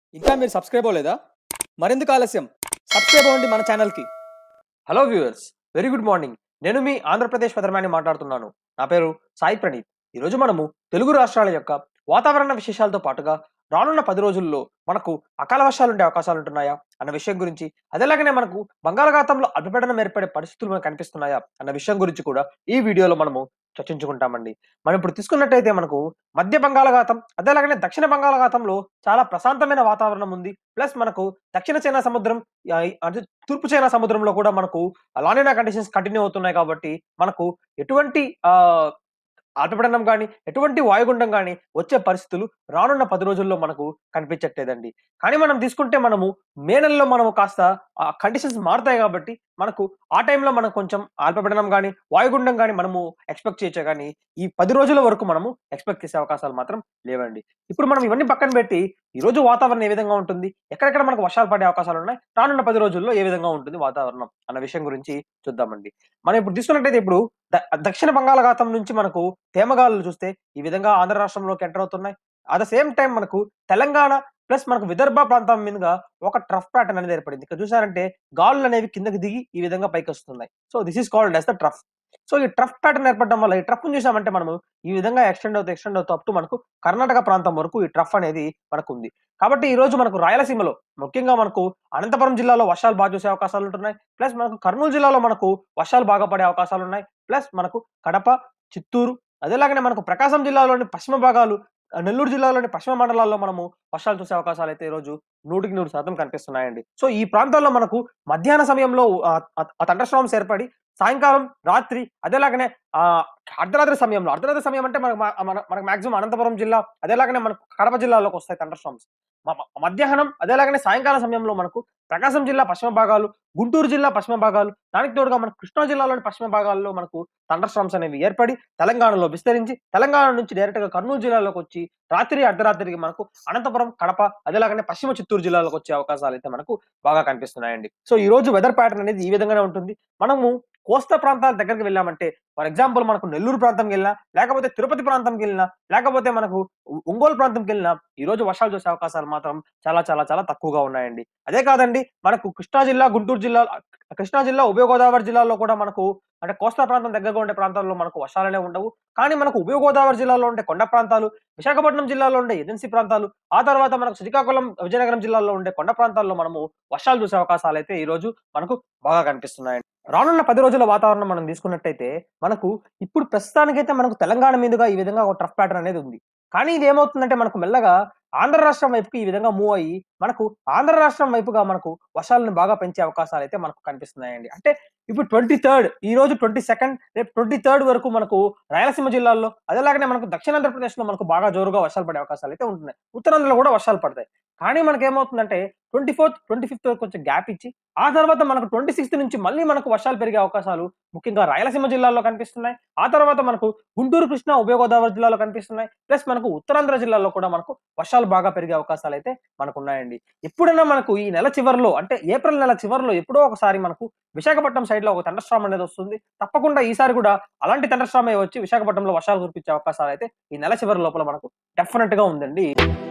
ఇంకా మీరు సబ్స్క్రైబ్ అవ్వలేదా మరెందుకు ఆలస్యం సబ్స్క్రైబ్ అవ్వండి మన ఛానల్కి hello viewers very good morning నేను మీ ఆంధ్రప్రదేశ్ వెదర్మ్యాన్ని మాట్లాడుతున్నాను నా పేరు సాయి ప్రణీత్ ఈరోజు మనము తెలుగు రాష్ట్రాల యొక్క వాతావరణ విశేషాలతో పాటుగా రానున్న పది రోజుల్లో మనకు అకాల వర్షాలు ఉండే అవకాశాలు ఉంటున్నాయా అన్న విషయం గురించి అదేలాగానే మనకు బంగాళాఖాతంలో అల్పపీడనం ఏర్పడే పరిస్థితులు మనకు కనిపిస్తున్నాయా అన్న విషయం గురించి కూడా ఈ వీడియోలో మనము చర్చించుకుంటామండి మనం ఇప్పుడు తీసుకున్నట్టయితే మనకు మధ్య బంగాళాఖాతం అదేలాగానే దక్షిణ బంగాళాఖాతంలో చాలా ప్రశాంతమైన వాతావరణం ఉంది ప్లస్ మనకు దక్షిణ చైనా సముద్రం ఆ, అదే తూర్పు చైనా సముద్రంలో కూడా మనకు లానినా కండిషన్స్ కంటిన్యూ అవుతున్నాయి కాబట్టి మనకు ఎటువంటి ఆ అల్పపీడనం కానీ ఎటువంటి వాయుగుండం కానీ వచ్చే పరిస్థితులు రానున్న పది రోజుల్లో మనకు కనిపించట్లేదండి కానీ మనం తీసుకుంటే మనము మే నెలలో మనము కాస్త ఆ కండిషన్స్ మారుతాయి కాబట్టి మనకు ఆ టైంలో మనకు కొంచెం అల్పపీడనం కానీ వాయుగుండం కానీ మనము ఎక్స్పెక్ట్ చేయొచ్చు కానీ ఈ పది రోజుల వరకు మనము ఎక్స్పెక్ట్ చేసే అవకాశాలు మాత్రం లేవండి ఇప్పుడు మనం ఇవన్నీ పక్కన పెట్టి ఈ రోజు వాతావరణం ఏ విధంగా ఉంటుంది ఎక్కడెక్కడ మనకు వర్షాలు పడే అవకాశాలు ఉన్నాయి రానున్న పది రోజుల్లో ఏ విధంగా ఉంటుంది వాతావరణం అన్న విషయం గురించి చూద్దామండి మనం ఇప్పుడు తీసుకున్నట్టయితే ఇప్పుడు ద- దక్షిణ బంగాళాఖాతం నుంచి మనకు తేమగాలు చూస్తే ఈ విధంగా ఆంధ్ర రాష్ట్రంలోకి ఎంటర్ అవుతున్నాయి అట్ ద సేమ్ టైం మనకు తెలంగాణ ప్లస్ మనకు విదర్భ ప్రాంతం మీదుగా ఒక ట్రఫ్ ప్యాటర్న్ అనేది ఏర్పడింది ఇక్కడ చూసారంటే గాలులు అనేవి కిందకి దిగి ఈ విధంగా పైకి వస్తున్నాయి so this is called as the trough so ఈ ట్రఫ్ ప్యాటర్న్ ఏర్పడడం వల్ల ఈ ట్రఫ్ చూసామంటే మనము ఈ విధంగా ఎక్స్టెండ్ అవుతూ ఎక్స్టెండ్ అవుతూ అప్ టు మనకు కర్ణాటక ప్రాంతం వరకు ఈ ట్రఫ్ అనేది మనకు ఉంది కాబట్టి ఈ రోజు మనకు రాయలసీమలో ముఖ్యంగా మనకు అనంతపురం జిల్లాలో వర్షాలు బాగా చూసే అవకాశాలు ఉంటున్నాయి ప్లస్ మనకు కర్నూలు జిల్లాలో మనకు వర్షాలు బాగా పడే అవకాశాలు ఉన్నాయి ప్లస్ మనకు కడప చిత్తూరు అదేలాగానే మనకు ప్రకాశం జిల్లాలోని పశ్చిమ భాగాలు ఆ, నెల్లూరు జిల్లాలోని పశ్చిమ మండలాల్లో మనము వర్షాలు చూసే అవకాశాలు అయితే ఈ రోజు నూటికి నూరు శాతం కనిపిస్తున్నాయండి సో ఈ ప్రాంతాల్లో మనకు మధ్యాహ్న సమయంలో ఆ థండర్ స్టార్మ్స్ ఏర్పడి సాయంకాలం రాత్రి అదేలాగానే ఆ అర్ధరాత్రి సమయంలో అర్ధరాత్రి సమయం అంటే మనకు మా- మన- మనకు మాక్సిమం అనంతపురం జిల్లా అదేలాగానే మనకు కడప జిల్లాలోకి వస్తాయి థండర్ స్టార్మ్స్ మధ్యాహ్నం అదేలాగానే సాయంకాలం సమయంలో మనకు ప్రకాశం జిల్లా పశ్చిమ భాగాలు గుంటూరు జిల్లా పశ్చిమ భాగాలు దానికి తోడుగా మనకు కృష్ణా జిల్లాలోని పశ్చిమ భాగాల్లో మనకు థండర్ స్టార్మ్స్ అనేవి ఏర్పడి తెలంగాణలో విస్తరించి తెలంగాణ నుంచి డైరెక్ట్ గా కర్నూలు జిల్లాలోకి వచ్చి రాత్రి అర్ధరాత్రికి మనకు అనంతపురం కడప అదేలాగానే పశ్చిమ చిత్తూరు జిల్లాలోకి వచ్చే అవకాశాలు అయితే మనకు బాగా కనిపిస్తున్నాయండి సో ఈ రోజు వెదర్ ప్యాటర్న్ అనేది ఈ విధంగానే ఉంటుంది మనము కోస్తా ప్రాంతాల దగ్గరికి వెళ్ళామంటే ఫర్ ఎగ్జాంపుల్ మనకు నెల్లూరు ప్రాంతంకి వెళ్ళినా లేకపోతే తిరుపతి ప్రాంతంకి వెళ్ళినా లేకపోతే మనకు ఒ- ఒంగోలు ప్రాంతంకి వెళ్ళినా ఈ రోజు వర్షాలు చూసే అవకాశాలు మాత్రం చాలా చాలా చాలా తక్కువగా ఉన్నాయండి అదే కాదండి మనకు కృష్ణా జిల్లా గుంటూరు జిల్లా కృష్ణా జిల్లా ఉభయ గోదావరి జిల్లాలో కూడా మనకు అంటే కోస్తా ప్రాంతం దగ్గరగా ఉండే ప్రాంతాల్లో మనకు వర్షాలనే ఉండవు కానీ మనకు ఉభయ గోదావరి జిల్లాలో ఉండే కొండ ప్రాంతాలు విశాఖపట్నం జిల్లాలో ఉండే ఏజెన్సీ ప్రాంతాలు ఆ తర్వాత మనకు శ్రీకాకుళం విజయనగరం జిల్లాలో ఉండే కొండ ప్రాంతాల్లో మనము వర్షాలు చూసే అవకాశాలు అయితే ఈ రోజు మనకు బాగా కనిపిస్తున్నాయండి రానున్న పది రోజుల వాతావరణం మనం తీసుకున్నట్టయితే మనకు ఇప్పుడు ప్రస్తుతానికైతే మనకు తెలంగాణ మీదుగా ఈ విధంగా ఒక ట్రఫ్ ప్యాటర్న్ అనేది ఉంది కానీ ఇది ఏమవుతుందంటే మనకు మెల్లగా ఆంధ్ర రాష్ట్రం వైపుకి ఈ విధంగా మూవ్ అయ్యి మనకు ఆంధ్ర రాష్ట్రం వైపుగా మనకు వర్షాలను బాగా పెంచే అవకాశాలు అయితే మనకు కనిపిస్తున్నాయండి అంటే ఇప్పుడు ట్వంటీ థర్డ్ ఈ రోజు ట్వంటీ సెకండ్ రేపు ట్వంటీ థర్డ్ వరకు మనకు రాయలసీమ జిల్లాల్లో అదేలాగానే మనకు దక్షిణాంధ్రప్రదేశ్ లో మనకు బాగా జోరుగా వర్షాలు పడే అవకాశాలు అయితే ఉంటున్నాయి ఉత్తరాంధ్రలో కూడా వర్షాలు పడతాయి కానీ మనకి ఏమవుతుందంటే ట్వంటీ ఫోర్త్ ట్వంటీ ఫిఫ్త్ వరకు కొంచెం గ్యాప్ ఇచ్చి ఆ తర్వాత మనకు ట్వంటీ సిక్స్త్ నుంచి మళ్ళీ మనకు వర్షాలు పెరిగే అవకాశాలు ముఖ్యంగా రాయలసీమ జిల్లాలో కనిపిస్తున్నాయి ఆ తర్వాత మనకు గుంటూరు కృష్ణా ఉభయ గోదావరి జిల్లాలో కనిపిస్తున్నాయి ప్లస్ మనకు ఉత్తరాంధ్ర జిల్లాలో కూడా మనకు వర్షాలు బాగా పెరిగే అవకాశాలు అయితే మనకు ఉన్నాయండి ఎప్పుడైనా మనకు ఈ నెల చివరిలో అంటే ఏప్రిల్ నెల చివరిలో ఎప్పుడో ఒకసారి మనకు విశాఖపట్నం సైడ్ లో ఒక తండస్ట్రామ్ అనేది వస్తుంది తప్పకుండా ఈసారి కూడా అలాంటి తండస్ట్రామే వచ్చి విశాఖపట్నంలో వర్షాలు కురిపించే అవకాశాలు అయితే ఈ నెల చివరి లోపల మనకు డెఫినెట్ గా ఉందండి